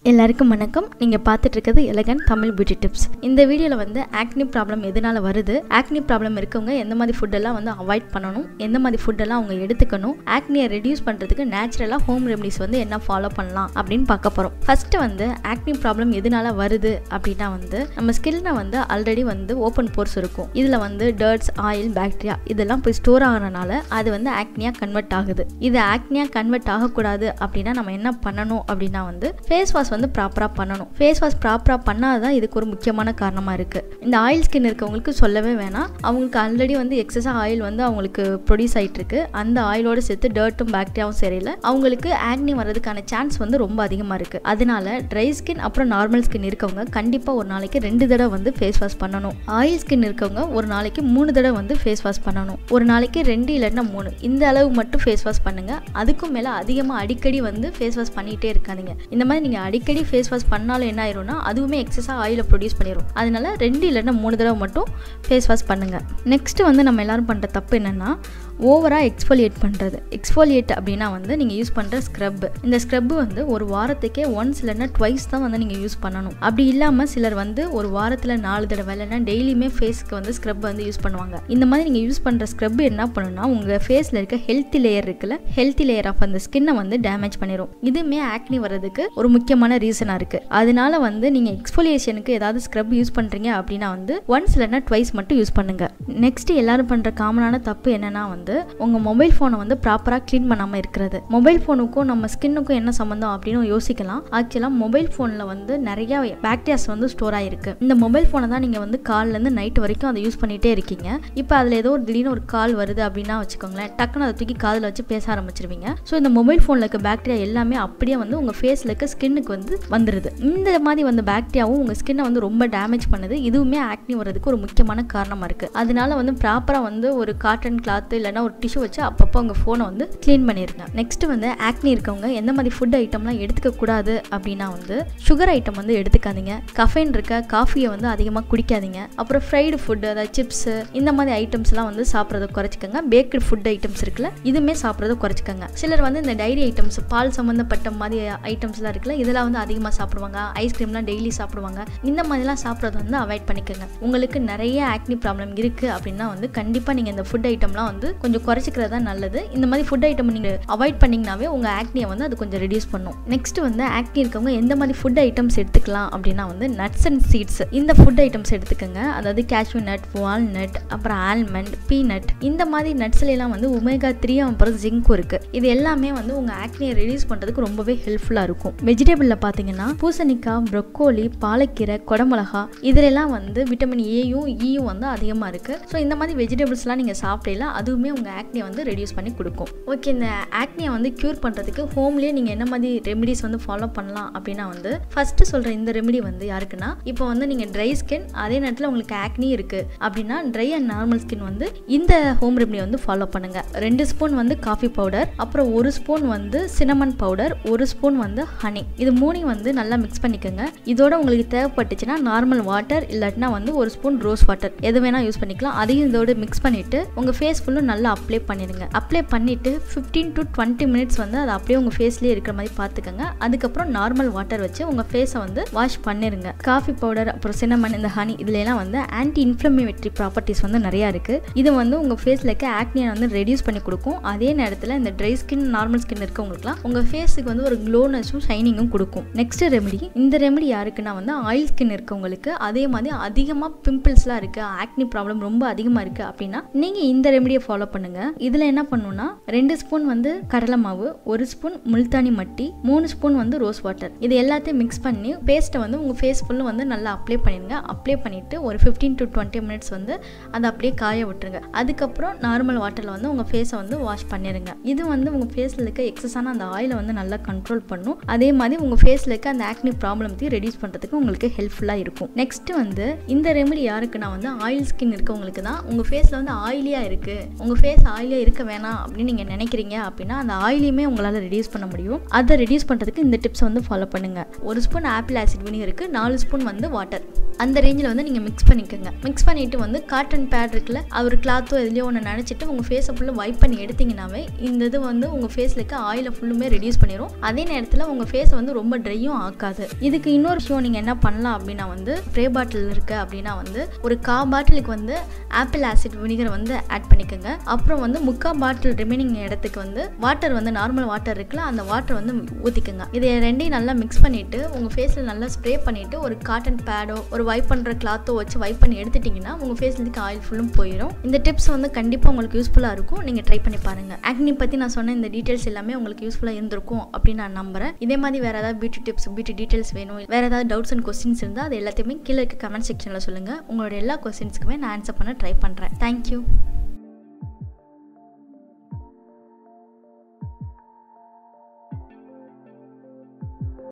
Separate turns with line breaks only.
எல்லாருக்கும் வணக்கம் நீங்கள் பார்த்துட்டு இருக்கிறது எலகன் தமிழ் பியூட்டி டிப்ஸ் இந்த வீடியோவில் வந்து ஆக்னி ப்ராப்ளம் எதனால வருது ஆக்னி ப்ராப்ளம் இருக்கவங்க எந்த மாதிரி ஃபுட்டெல்லாம் வந்து அவாய்ட் பண்ணணும் எந்த மாதிரி ஃபுட்டெல்லாம் அவங்க எடுத்துக்கணும் ஆக்னியை ரெடியூஸ் பண்ணுறதுக்கு நேச்சுரலாக ஹோம் ரெமடிஸ் வந்து என்ன ஃபாலோ பண்ணலாம் அப்படின்னு பார்க்க போகிறோம் ஃபஸ்ட்டு வந்து ஆக்னி ப்ராப்ளம் எதனால வருது அப்படின்னா வந்து நம்ம ஸ்கின்னை வந்து ஆல்ரெடி வந்து ஓப்பன் போர்ஸ் இருக்கும் இதில் வந்து டர்ட்ஸ் ஆயில் பாக்டீரியா இதெல்லாம் போய் ஸ்டோர் ஆகிறனால அது வந்து ஆக்னியாக கன்வெர்ட் ஆகுது இது ஆக்னியாக கன்வெர்ட் ஆகக்கூடாது அப்படின்னா நம்ம என்ன பண்ணணும் அப்படின்னா வந்து ஃபேஸ் வாஷ் வந்து ப்ராப்பராக பண்ணணும் ஃபேஸ் வாஷ் ப்ராப்பராக பண்ணாதான் இதுக்கு ஒரு முக்கியமான காரணமாக இருக்குது இந்த ஆயில் ஸ்கின் இருக்கவங்களுக்கு சொல்லவே வேணாம் அவங்களுக்கு ஆல்ரெடி வந்து எக்ஸஸாக ஆயில் வந்து அவங்களுக்கு ப்ரொடியூஸ் ஆகிட்டு இருக்கு அந்த ஆயிலோட சேர்த்து டர்ட்டும் பாக்டீரியாவும் சரியில்லை அவங்களுக்கு ஆக்னி வர்றதுக்கான சான்ஸ் வந்து ரொம்ப அதிகமாக இருக்குது அதனால ட்ரை ஸ்கின் அப்புறம் நார்மல் ஸ்கின் இருக்கவங்க கண்டிப்பாக ஒரு நாளைக்கு ரெண்டு தடவை வந்து ஃபேஸ் வாஷ் பண்ணணும் ஆயில் ஸ்கின் இருக்கவங்க ஒரு நாளைக்கு மூணு தடவை வந்து ஃபேஸ் வாஷ் பண்ணணும் ஒரு நாளைக்கு ரெண்டு இல்லைன்னா மூணு இந்த அளவு மட்டும் ஃபேஸ் வாஷ் பண்ணுங்க அதுக்கும் மேலே அதிகமாக அடிக்கடி வந்து ஃபேஸ் வாஷ் பண்ணிகிட்டே இருக்காதீங்க இந்த மாதிரி நீங்கள் அடிக்கடி ஃபேஸ் வாஷ் பண்ணாலும் என்ன ஆயிரும்னா அதுவுமே எக்ஸஸாக ஆயிலை ப்ரொடியூஸ் பண்ணிடும் அதனால ரெண்டு இல்லைன்னா மூணு தடவை மட்டும் ஃபேஸ் வாஷ் பண்ணுங்கள் நெக்ஸ்ட் வந்து நம்ம எல்லாரும் பண்ணுற தப்பு என்னென்னா ஓவராக எக்ஸ்ஃபோலியேட் பண்ணுறது எக்ஸ்ஃபோலியேட் அப்படின்னா வந்து நீங்கள் யூஸ் பண்ணுற ஸ்க்ரப் இந்த ஸ்க்ரப் வந்து ஒரு வாரத்துக்கே ஒன்ஸ் இல்லைன்னா ட்வைஸ் தான் வந்து நீங்கள் யூஸ் பண்ணணும் அப்படி இல்லாமல் சிலர் வந்து ஒரு வாரத்தில் நாலு தடவை இல்லைன்னா டெய்லியுமே ஃபேஸ்க்கு வந்து ஸ்க்ரப் வந்து யூஸ் பண்ணுவாங்க இந்த மாதிரி நீங்கள் யூஸ் பண்ணுற ஸ்க்ரப் என்ன பண்ணுன்னா உங்கள் ஃபேஸில் இருக்க ஹெல்த்தி லேயர் இருக்குல்ல ஹெல்த்தி லேயர் ஆஃப் அந்த ஸ்கின்னை வந்து டேமேஜ் பண்ணிடும் இதுவுமே ஆக்னி வர்றதுக்கு ஒரு முக்கியமான ரீசனாக இருக்குது அதனால வந்து நீங்கள் எக்ஸ்ஃபோலியேஷனுக்கு ஏதாவது ஸ்க்ரப் யூஸ் பண்ணுறீங்க அப்படின்னா வந்து ஒன்ஸ் இல்லைன்னா ட்வைஸ் மட்டும் யூஸ் பண்ணுங்கள் நெக்ஸ்ட் எல்லாரும் பண்ணுற காமனான தப்பு என்னன்னா வந்து உங்கள் மொபைல் ஃபோனை வந்து ப்ராப்பராக க்ளீன் பண்ணாமல் இருக்கிறது மொபைல் ஃபோனுக்கும் நம்ம ஸ்கின்னுக்கும் என்ன சம்மந்தம் அப்படின்னு யோசிக்கலாம் ஆக்சுவலாக மொபைல் ஃபோனில் வந்து நிறைய பாக்டீரியாஸ் வந்து ஸ்டோர் ஆகிருக்கு இந்த மொபைல் ஃபோனை தான் நீங்கள் வந்து கால்லேருந்து நைட் வரைக்கும் அதை யூஸ் பண்ணிகிட்டே இருக்கீங்க இப்போ அதில் ஏதோ ஒரு திடீர்னு ஒரு கால் வருது அப்படின்னா வச்சுக்கோங்களேன் டக்குன்னு அதை தூக்கி காதில் வச்சு பேச ஆரம்பிச்சிருவீங்க ஸோ இந்த மொபைல் ஃபோனில் இருக்க பாக்டீரியா எல்லாமே அப்படியே வந்து உங்கள் ஃபேஸில் இருக்க ஸ்கின்னுக்கு வந்து வந்துடுது இந்த மாதிரி வந்து பாக்டீரியாவும் உங்கள் ஸ்கின்னை வந்து ரொம்ப டேமேஜ் பண்ணுது இதுவுமே ஆக்னி வர்றதுக்கு ஒரு முக்கியமான காரணமாக இருக்குது அதனால வந்து ப்ராப்பராக வந்து ஒரு காட்டன் கிளாத் இல்லைன்னா ஒரு டிஷ்யூ வச்சு அப்பப்போ உங்கள் ஃபோனை வந்து க்ளீன் பண்ணிடுங்க நெக்ஸ்ட் வந்து ஆக்னி இருக்கவங்க எந்த மாதிரி ஃபுட் ஐட்டம்லாம் எடுத்துக்க கூடாது அப்படின்னா வந்து சுகர் ஐட்டம் வந்து எடுத்துக்காதீங்க கஃபைன் இருக்க காஃபியை வந்து அதிகமாக குடிக்காதீங்க அப்புறம் ஃப்ரைடு ஃபுட் அதாவது சிப்ஸு இந்த மாதிரி ஐட்டம்ஸ்லாம் வந்து சாப்பிட்றத குறைச்சிக்கோங்க பேக்கரி ஃபுட் ஐட்டம்ஸ் இருக்குல்ல இதுவுமே சாப்பிட்றத குறைச்சிக்கோங்க சிலர் வந்து இந்த டைரி ஐட்டம்ஸ் பால் சம்மந்தப்பட்ட மாதிரி ஐட்டம்ஸ்லாம் இருக்குல்ல இதெல்லாம் வந்து அதிகமாக சாப்பிடுவாங்க ஐஸ்கிரீம்லாம் டெய்லி சாப்பிடுவாங்க இந்த மாதிரிலாம் சாப்பிட்றத வந்து அவாய்ட் பண்ணிக்கோங்க உங்களுக்கு நிறைய ஆக்னி ப்ராப்ளம் இருக்குது அப்படின்னா வந்து கண்டிப்பாக நீங்கள் இந்த ஃபுட் ஐட்டம்லாம் வந்து கொஞ்சம் குறைச்சிக்கிறது தான் நல்லது இந்த மாதிரி ஃபுட் ஐட்டம் நீங்கள் அவாய்ட் பண்ணிங்கனாவே உங்கள் ஆக்னியை வந்து அது கொஞ்சம் ரெடியூஸ் பண்ணும் நெக்ஸ்ட் வந்து ஆக்னி இருக்கவங்க எந்த மாதிரி ஃபுட் ஐட்டம்ஸ் எடுத்துக்கலாம் அப்படின்னா வந்து நட்ஸ் அண்ட் சீட்ஸ் இந்த ஃபுட் ஐட்டம்ஸ் எடுத்துக்கோங்க அதாவது கேஷ்யூ நட் வால்நட் அப்புறம் ஆல்மண்ட் பீனட் இந்த மாதிரி நட்ஸ்லாம் வந்து ஒமேகா த்ரீ அப்புறம் ஜிங்க்கும் இருக்குது இது எல்லாமே வந்து உங்கள் ஆக்னியை ரெடியூஸ் பண்ணுறதுக்கு ரொம்பவே ஹெல்ப்ஃபுல்லாக இருக்கும் வெஜிடபிளில் பார்த்தீங்கன்னா பூசணிக்காய் ப்ரொக்கோலி பாலக்கீரை குடமிளகா இதிலெல்லாம் வந்து விட்டமின் ஏயும் ஈயும் வந்து அதிகமாக இருக்குது ஸோ இந்த மாதிரி வெஜிடபிள்ஸ்லாம் நீங்கள் சாப்பிடலாம் அதுவுமே உங்கள் ஆக்னியை வந்து ரெடியூஸ் பண்ணி கொடுக்கும் ஓகே இந்த ஆக்னியை வந்து க்யூர் பண்ணுறதுக்கு ஹோம்லேயே நீங்கள் என்ன மாதிரி ரெமிடிஸ் வந்து ஃபாலோ பண்ணலாம் அப்படின்னா வந்து ஃபஸ்ட்டு சொல்கிற இந்த ரெமிடி வந்து யாருக்குன்னா இப்போ வந்து நீங்கள் ட்ரை ஸ்கின் அதே நேரத்தில் உங்களுக்கு ஆக்னி இருக்குது அப்படின்னா ட்ரை அண்ட் நார்மல் ஸ்கின் வந்து இந்த ஹோம் ரெமிடி வந்து ஃபாலோ பண்ணுங்கள் ரெண்டு ஸ்பூன் வந்து காஃபி பவுடர் அப்புறம் ஒரு ஸ்பூன் வந்து சினமன் பவுடர் ஒரு ஸ்பூன் வந்து ஹனி இது மூணையும் வந்து நல்லா மிக்ஸ் பண்ணிக்கோங்க இதோட உங்களுக்கு தேவைப்பட்டுச்சுன்னா நார்மல் வாட்டர் இல்லாட்டினா வந்து ஒரு ஸ்பூன் ரோஸ் வாட்டர் எது வேணால் யூஸ் பண்ணிக்கலாம் அதையும் இதோட மிக்ஸ் பண்ணிவிட்டு உங்கள் ஃபேஸ் ஃபுல்லும் நல்லா அப்ளை பண்ணிடுங்க அப்ளை பண்ணிவிட்டு ஃபிஃப்டீன் டு டுவெண்ட்டி மினிட்ஸ் வந்து அது அப்படியே உங்கள் ஃபேஸ்லேயே இருக்கிற மாதிரி பார்த்துக்கோங்க அதுக்கப்புறம் நார்மல் வாட்டர் வச்சு உங்கள் ஃபேஸை வந்து வாஷ் பண்ணிடுங்க காஃபி பவுடர் அப்புறம் சின்னமன் இந்த ஹனி இதுலலாம் வந்து ஆன்டி இன்ஃப்ளமேட்டரி ப்ராப்பர்ட்டிஸ் வந்து நிறையா இருக்குது இது வந்து உங்கள் ஃபேஸில் இருக்க ஆக்னியை வந்து ரெடியூஸ் பண்ணி கொடுக்கும் அதே நேரத்தில் இந்த ட்ரை ஸ்கின் நார்மல் ஸ்கின் இருக்கவங்களுக்குலாம் உங்கள் ஃபேஸுக்கு வந்து ஒரு க்ளோனஸும் ஷைனிங்கும் கொடுக்கும் நெக்ஸ்ட் ரெமெடி இந்த ரெமெடி யாருக்குன்னா வந்து ஆயில் ஸ்கின் இருக்கவங்களுக்கு அதே மாதிரி அதிகமாக பிம்பிள்ஸ்லாம் இருக்குது ஆக்னி ப்ராப்ளம் ரொம்ப அதிகமாக இருக்குது அப்படின்னா நீங்கள் இந்த ரெமெடியை ஃபாலோ பண்ணுங்கள் இதில் என்ன பண்ணணும்னா ரெண்டு ஸ்பூன் வந்து கடலை மாவு ஒரு ஸ்பூன் முல்தானி மட்டி மூணு ஸ்பூன் வந்து ரோஸ் வாட்டர் இது எல்லாத்தையும் மிக்ஸ் பண்ணி பேஸ்ட்டை வந்து உங்கள் ஃபேஸ் ஃபுல்லும் வந்து நல்லா அப்ளை பண்ணிடுங்க அப்ளை பண்ணிவிட்டு ஒரு ஃபிஃப்டீன் டு டுவெண்ட்டி மினிட்ஸ் வந்து அதை அப்படியே காய விட்டுருங்க அதுக்கப்புறம் நார்மல் வாட்டரில் வந்து உங்கள் ஃபேஸை வந்து வாஷ் பண்ணிடுங்க இது வந்து உங்கள் ஃபேஸில் இருக்க எக்ஸஸான அந்த ஆயிலை வந்து நல்லா கண்ட்ரோல் பண்ணும் அதே மாதிரி உங்கள் ஃபேஸில் இருக்க அந்த ஆக்னி ப்ராப்ளத்தையும் ரெடியூஸ் பண்ணுறதுக்கு உங்களுக்கு ஹெல்ப்ஃபுல்லாக இருக்கும் நெக்ஸ்ட் வந்து இந்த ரெமெடி யாருக்குன்னா வந்து ஆயில் ஸ்கின் இருக்கவங்க இருக்கவங்களுக்கு தான் உங்கள் ஃபேஸில் வந்து ஆயிலியாக இருக்குது உங்கள் ஃபேஸ் ஆயிலியாக இருக்க வேணாம் அப்படின்னு நீங்கள் நினைக்கிறீங்க அப்படின்னா அந்த ஆயிலியுமே உங்களால் ரெடியூஸ் பண்ண முடியும் அதை ரெடியூஸ் பண்ணுறதுக்கு இந்த டிப்ஸை வந்து ஃபாலோ பண்ணுங்கள் ஒரு ஸ்பூன் ஆப்பிள் ஆசிட் வினிகருக்கு நாலு ஸ்பூன் வந்து வாட்டர் அந்த ரேஞ்சில் வந்து நீங்கள் மிக்ஸ் பண்ணிக்கோங்க மிக்ஸ் பண்ணிவிட்டு வந்து காட்டன் பேட் இருக்குல்ல அவர் கிளாத்தோ எதுலையோ ஒன்று நினச்சிட்டு உங்கள் ஃபேஸை ஃபுல்லாக வைப் பண்ணி எடுத்தீங்கன்னாவே இந்த இது வந்து உங்கள் ஃபேஸில் இருக்க ஆயிலை ஃபுல்லுமே ரெடியூஸ் பண்ணிடும் அதே நேரத்தில் உங்கள் ஃபேஸை வந்து ரொம்ப ட்ரையும் ஆக்காது இதுக்கு இன்னொரு விஷயம் நீங்கள் என்ன பண்ணலாம் அப்படின்னா வந்து ஸ்ப்ரே பாட்டில் இருக்குது அப்படின்னா வந்து ஒரு கா பாட்டிலுக்கு வந்து ஆப்பிள் ஆசிட் வினிகர் வந்து ஆட் பண்ணிக்கோங்க அப்புறம் வந்து முக்கா பாட்டில் ரிமைனிங் இடத்துக்கு வந்து வாட்டர் வந்து நார்மல் வாட்டர் இருக்குல்ல அந்த வாட்டர் வந்து ஊற்றிக்கோங்க இதை ரெண்டையும் நல்லா மிக்ஸ் பண்ணிவிட்டு உங்கள் ஃபேஸில் நல்லா ஸ்ப்ரே பண்ணிவிட்டு ஒரு காட்டன் பேடோ ஒரு வைப் பண்ணுற கிளாத்தோ வச்சு வைப் பண்ணி எடுத்துட்டிங்கன்னா உங்கள் ஃபேஸில் இருக்க ஆயில் ஃபுல்லும் போயிடும் இந்த டிப்ஸ் வந்து கண்டிப்பாக உங்களுக்கு யூஸ்ஃபுல்லாக இருக்கும் நீங்கள் ட்ரை பண்ணி பாருங்கள் ஆக்னி பற்றி நான் சொன்ன இந்த டீட்டெயில்ஸ் எல்லாமே உங்களுக்கு யூஸ்ஃபுல்லாக இருந்திருக்கும் அப்படின்னு நான் நம்புறேன் இதே மாதிரி வேறு ஏதாவது பியூட்டி டிப்ஸ் பியூட்டி டீட்டெயில்ஸ் வேணும் வேறு ஏதாவது டவுட்ஸ் அண்ட் கொஸ்டின்ஸ் இருந்தால் அது எல்லாத்தையுமே கீழே இருக்க கமெண்ட் செக்ஷனில் சொல்லுங்கள் உங்களோட எல்லா கொஸ்டின்ஸ்க்குமே நான் ஆன்சர் பண்ண ட்ரை பண்ணுறேன் தேங்க்யூ